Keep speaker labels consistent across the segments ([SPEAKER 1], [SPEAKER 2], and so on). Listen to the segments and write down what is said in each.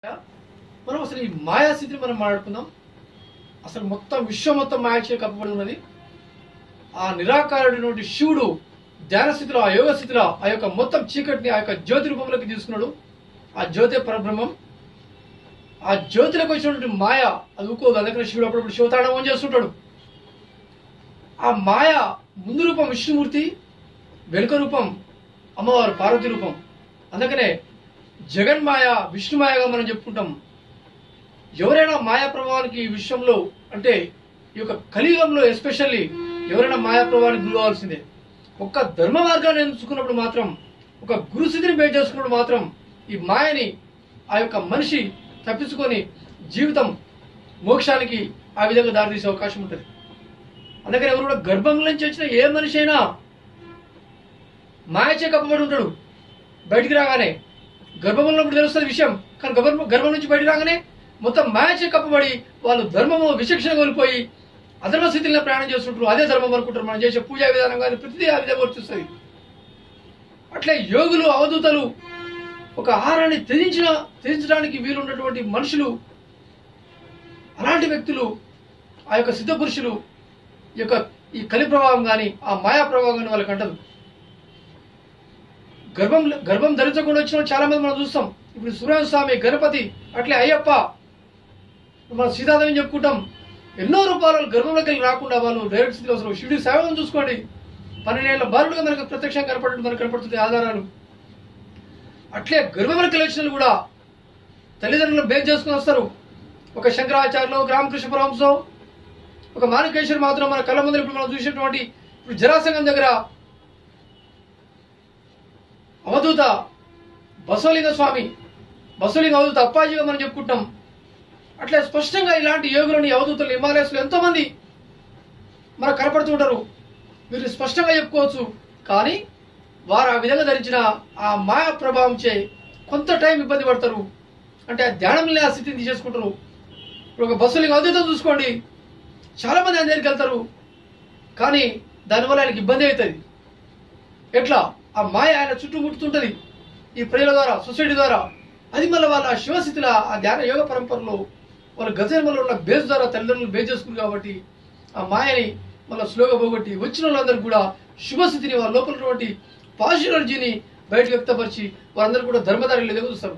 [SPEAKER 1] మనం అసలు ఈ మాయా స్థితిని మనం మాట్లాడుకుందాం అసలు మొత్తం విశ్వం మొత్తం మాయచే కప్పబడి ఉన్నది ఆ నిరాకారుడైనటువంటి శివుడు ధ్యాన స్థితిలో ఆ యోగ స్థితిలో ఆ యొక్క మొత్తం చీకటిని ఆ యొక్క జ్యోతి రూపంలోకి తీసుకున్నాడు ఆ జ్యోతి పరబ్రహ్మం ఆ జ్యోతిలోకి వచ్చినటువంటి మాయ అది ఊకోదు అందుకని శివుడు అప్పుడప్పుడు శివతాండవం చేస్తుంటాడు ఆ మాయ ముందు రూపం విష్ణుమూర్తి వెనుక రూపం అమ్మవారు పార్వతి రూపం అందుకనే జగన్మాయ విష్ణుమాయగా మనం చెప్పుకుంటాం ఎవరైనా మాయా ప్రభావానికి ఈ విశ్వంలో అంటే ఈ యొక్క కలియుగంలో ఎస్పెషల్లీ ఎవరైనా మాయా ప్రభావానికి గురి కావాల్సిందే ఒక్క ధర్మ మార్గాన్ని ఎంచుకున్నప్పుడు మాత్రం ఒక గురుస్థితిని బేట్ చేసుకున్నప్పుడు మాత్రం ఈ మాయని ఆ యొక్క మనిషి తప్పించుకొని జీవితం మోక్షానికి ఆ విధంగా దారితీసే అవకాశం ఉంటుంది అందుకని ఎవరు కూడా గర్భం నుంచి వచ్చిన ఏ మనిషి అయినా మాయచే కప్పబడి ఉంటాడు బయటికి రాగానే గర్భంలో ఉన్నప్పుడు తెలుస్తుంది విషయం కానీ గర్భం గర్భం నుంచి బయటికి రాగానే మొత్తం మాయచే కప్పబడి వాళ్ళు ధర్మము విచక్షణ కోల్పోయి అధర్మ స్థితిలో ప్రయాణం చేస్తుంటారు అదే ధర్మం అనుకుంటారు మనం చేసే పూజా విధానం కానీ ప్రతిదీ ఆ విధంగా వర్తిస్తుంది అట్లే యోగులు అవధూతలు ఒక ఆహారాన్ని త్యజించిన త్యజించడానికి వీలున్నటువంటి మనుషులు అలాంటి వ్యక్తులు ఆ యొక్క సిద్ధ పురుషులు ఈ యొక్క ఈ కలి ప్రభావం కానీ ఆ మాయా ప్రభావం కానీ వాళ్ళకి అంటదు గర్భం గర్భం ధరించకుండా వచ్చిన వాళ్ళు చాలా మంది మనం చూస్తాం ఇప్పుడు సూర్య స్వామి గణపతి అట్లే అయ్యప్ప మనం సీతాదేవిని చెప్పుకుంటాం ఎన్నో రూపాయలు గర్భంలోకి వెళ్ళి రాకుండా వాళ్ళు డైరెక్ట్ స్థితిలో అసలు శివుడి సేవలను చూసుకోండి పన్నెండేళ్ల బాలుడుగా మనకు ప్రత్యక్షంగా కనపడటం మనకు కనపడుతుంది ఆధారాలు అట్లే గర్భంలోకి వెళ్ళి వచ్చిన వాళ్ళు కూడా తల్లిదండ్రులను బేస్ చేసుకుని వస్తారు ఒక శంకరాచార్యులు ఒక రామకృష్ణ పరమహంసో ఒక మాణికేశ్వర్ మాత్రం మన కళ్ళ ముందర ఇప్పుడు మనం చూసినటువంటి ఇప్పుడు జరాసంగం దగ్గర అవధూత బసవలింగ స్వామి బసవలింగ అవధూత అప్పాజీగా మనం చెప్పుకుంటాం అట్లా స్పష్టంగా ఇలాంటి యోగులని అవధూతలు హిమాలయస్లో ఎంతో మంది మనకు కనపడుతుంటారు మీరు స్పష్టంగా చెప్పుకోవచ్చు కానీ వారు ఆ విధంగా ధరించిన ఆ మాయా ప్రభావం చే కొంత టైం ఇబ్బంది పడతారు అంటే ఆ ధ్యానం లేని ఆ స్థితిని తీసేసుకుంటారు ఇప్పుడు ఒక బస్సులు అవధూత చూసుకోండి చాలా మంది ఆయన దగ్గరికి వెళ్తారు కానీ దానివల్ల ఆయనకి ఇబ్బంది అవుతుంది ఎట్లా ఆ మాయ ఆయన చుట్టూ ముట్టుతుంటది ఈ ప్రజల ద్వారా సొసైటీ ద్వారా అది మళ్ళీ వాళ్ళ ఆ శివస్థితిలో ఆ ధ్యాన యోగ పరంపరలో వాళ్ళ గజన్మలో ఉన్న బేస్ ద్వారా తల్లిదండ్రులు బేస్ చేసుకున్నారు కాబట్టి ఆ మాయని మళ్ళీ స్లోగా పోగొట్టి వచ్చిన వాళ్ళందరూ కూడా శుభస్థితిని వాళ్ళ లోపల ఉన్నటువంటి పాజిటివ్ ఎనర్జీని బయటకు వ్యక్తపరిచి వారందరూ కూడా ధర్మదారులు ఎదుగు చూస్తారు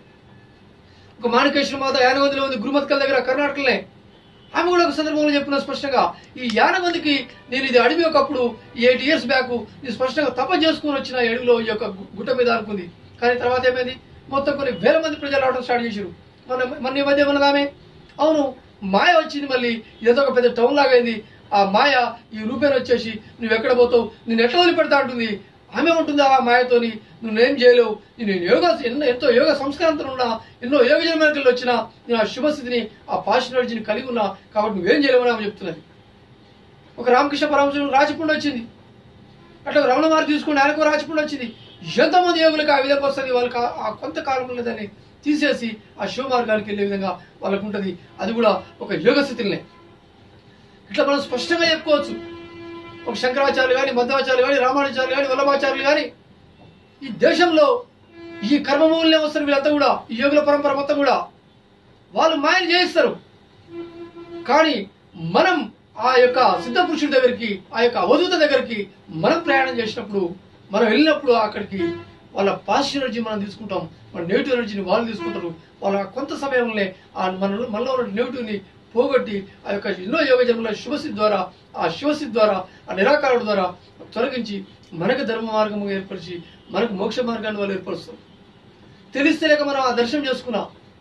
[SPEAKER 1] ఒక మాణికేశ్వర మాత యానగొందిలో ఉంది గురుమత్కల్ దగ్గర కర్ణాటకలోనే ఆమె కూడా ఒక సందర్భంలో చెప్పిన స్పష్టంగా ఈ యానగొందికి నేను ఇది అడవి ఒకప్పుడు ఎయిట్ ఇయర్స్ బ్యాక్ ఇది స్పష్టంగా తప చేసుకుని వచ్చిన ఈ అడవిలో ఈ యొక్క గు- గుట్ట మీద అనుకుంది కానీ తర్వాత ఏమైంది మొత్తం కొన్ని వేల మంది ప్రజలు రావడం స్టార్ట్ చేశారు మన మన ఈ మధ్య మన ఆమె అవును మాయ వచ్చింది మళ్ళీ ఇదంతా ఒక పెద్ద టౌన్ లాగా అయింది ఆ మాయ ఈ రూపేణ వచ్చేసి నువ్వు ఎక్కడ పోతావు నేను ఎట్లా వదిలిపెడతా అంటుంది ఆమె ఉంటుంది ఆ మాయతోని నువ్వేం చేయలేవు నేను యోగ ఎన్నో ఎంతో యోగ సంస్కారంతో ఉన్నా ఎన్నో యోగ జన్మలకి వచ్చినా నేను ఆ శుభస్థితిని ఆ పాజిటివ్ కలిగి ఉన్నా కాబట్టి నువ్వేం చేయలేవు అని ఆమె చెప్తున్నది ఒక రామకృష్ణ పరమశుడు రాచపుండు వచ్చింది అట్లా రమణ వారు తీసుకుని ఆయనకు రాచపుండు వచ్చింది ఎంతమంది యోగులకు ఆ విధంగా వస్తుంది వాళ్ళకి ఆ- ఆ కొంత కాలంలో దాన్ని తీసేసి ఆ శివ మార్గానికి వెళ్ళే విధంగా వాళ్ళకు ఉంటుంది అది కూడా ఒక యోగ స్థితిలోనే ఇట్లా మనం స్పష్టంగా చెప్పుకోవచ్చు ఒక శంకరాచార్యులు కానీ మధ్వాచార్యులు కానీ రామానుచార్యులు కానీ వల్లభాచార్యులు కానీ ఈ దేశంలో ఈ కర్మమూలనే వస్తారు వీళ్ళంతా కూడా ఈ యోగుల పరంపర మొత్తం కూడా వాళ్ళు మాయలు చేయిస్తారు కానీ మనం ఆ యొక్క సిద్ధ పురుషుడి దగ్గరికి ఆ యొక్క అవధూత దగ్గరికి మనం ప్రయాణం చేసినప్పుడు మనం వెళ్ళినప్పుడు అక్కడికి వాళ్ళ పాజిటివ్ ఎనర్జీ మనం తీసుకుంటాం మన నెగిటివ్ ఎనర్జీని వాళ్ళు తీసుకుంటారు వాళ్ళ కొంత సమయంలోనే ఆ మన మనలో ఉన్న నెగిటివ్ని పోగొట్టి ఆ యొక్క ఎన్నో యోగ జన్మల శుభస్థితి ద్వారా ఆ శివస్థితి ద్వారా ఆ నిరాకారుడు ద్వారా తొలగించి మనకు ధర్మ మార్గం ఏర్పరిచి మనకు మోక్ష మార్గాన్ని వాళ్ళు ఏర్పరుస్తారు తెలిస్తే లేక మనం ఆ దర్శనం చేసుకున్నాం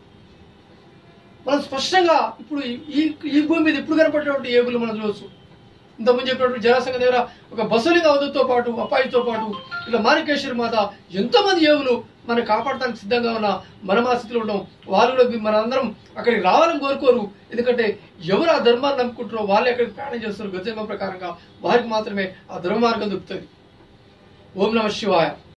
[SPEAKER 1] మనం స్పష్టంగా ఇప్పుడు ఈ- ఈ ఈ భూమి మీద ఇప్పుడు కనపడేటువంటి ఏగులు మనం చూడవచ్చు ఇంతకుముందు చెప్పినటువంటి జరాసంగ దగ్గర ఒక బసలింగ అవధుతో పాటు అప్పాయితో పాటు ఇలా మాణికేశ్వర మాత ఎంతో మంది యోగులు మనం కాపాడటానికి సిద్ధంగా ఉన్న మనం ఆ స్థితిలో ఉంటాం వాళ్ళు కూడా మన అందరం అక్కడికి రావాలని కోరుకోరు ఎందుకంటే ఎవరు ఆ ధర్మాన్ని నమ్ముకుంటారో వాళ్ళే అక్కడికి ప్రయాణం చేస్తారు గజన్మ ప్రకారంగా వారికి మాత్రమే ఆ ధర్మ మార్గం దొరుకుతుంది ఓం నమ శివాయ